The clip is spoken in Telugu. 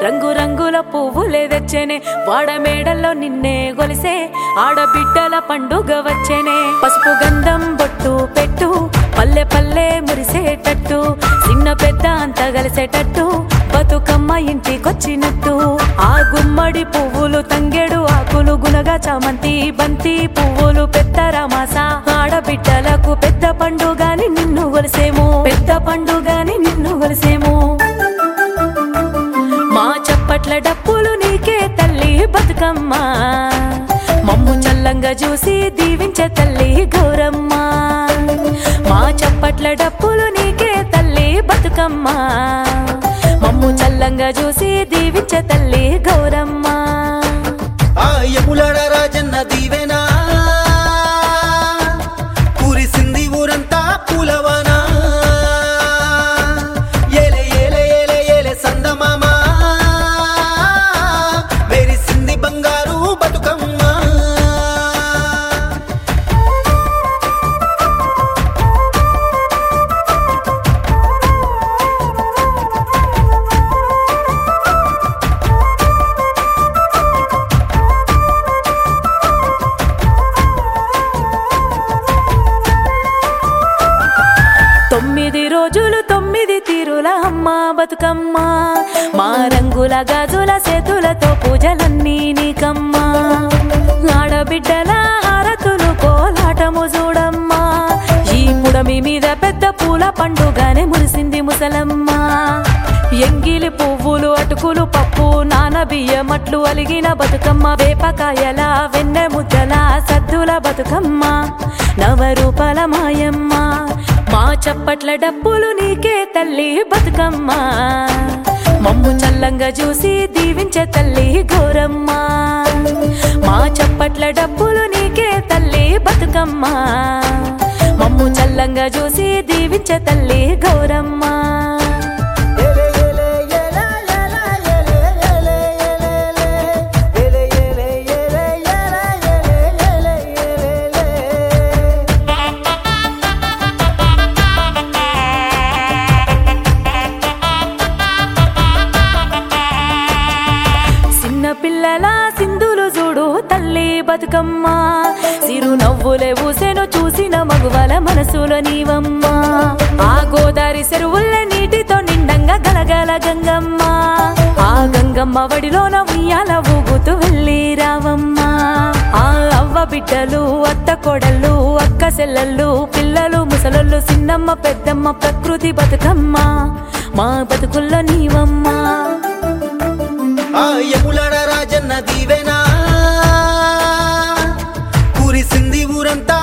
రంగు రంగుల పువ్వులే తెచ్చేనే వాడ మేడల్లో నిన్నే గొలిసే ఆడబిడ్డల పండుగ వచ్చేనే పసుపు గంధం బొట్టు పెట్టు పల్లె పల్లె మురిసేటట్టు చిన్న పెద్ద అంత కలిసేటట్టు బతుకమ్మ ఇంటికొచ్చినట్టు ఆ గుమ్మడి పువ్వులు తంగెడు ఆకులు గునగా చామంతి బంతి పువ్వులు పెద్ద రమాస ఆడబిడ్డలకు పెద్ద పండుగాని నిన్ను గొలిసేము పెద్ద పండుగాని నిన్ను గొలిసేము మా చప్పట్ల డప్పులు నీకే తల్లి బతుకమ్మ మమ్ము చల్లంగా చూసి దీవించే తల్లి గౌరమ్మ మా చప్పట్ల డప్పులు నీకే తల్లి బతుకమ్మ మమ్ము చల్లంగా చూసి దీవించే తల్లి గౌరమ్మ ఆ యములడ రాజన్న దీవెనా కురిసింది ఊరంతా పూలవనా ఏలే ఏలే ఏలే ఏలే సందమామ మెరిసింది బంగారు బతుకమ్మ తొమ్మిది రోజులు తొమ్మిది తీరుల అమ్మ బతుకమ్మ మా రంగుల గాజుల చేతులతో పూజలన్నీ నీకమ్మా ఆడబిడ్డల హారతులు కోలాటము చూడమ్మా ఈ పుడమి మీద పెద్ద పూల పండుగనే మురిసింది ముసలమ్మ ఎంగిలి పువ్వులు అటుకులు పప్పు నాన బియ్యమట్లు అలిగిన బతుకమ్మ వేపకాయల వెన్నె ముద్దల సద్దుల బతుకమ్మ నవరూపాల మాయమ్మ మా చప్పట్ల డప్పులు నీకే తల్లి బతుకమ్మ మమ్ము చల్లంగా చూసి దీవించే తల్లి గౌరమ్మ మా చప్పట్ల డప్పులు నీకే తల్లి బతుకమ్మ మమ్ము చల్లంగా చూసి దీవించే తల్లి గౌరమ్మ ఏలే ఏలే ఏలే ఏలే ఏలే ఏలే ఏలే ఏలే ఏలే ఏలే ఏలే ఏలే చిన్న పిల్లల సింధులు చూడు తల్లి బతుకమ్మ సిరు నవ్వులే ఊసెను చూసిన మగువల మనసులో నీవమ్మ ఆ గోదారి చెరువుల నీటితో నిండంగా గలగల గంగమ్మ ఆ గంగమ్మ వడిలోన ఉయ్యాల ఊగుతూ వెళ్ళి రావమ్మ ఆ అవ్వ బిడ్డలు అత్త కొడళ్ళు అక్క సెల్లళ్ళు పిల్లలు ముసలళ్ళు చిన్నమ్మ పెద్దమ్మ ప్రకృతి బతుకమ్మ మా బతుకుల్లో నీవమ్మ ఆ యములడ రాజన్న దీవెనా కురిసింది ఊరంతా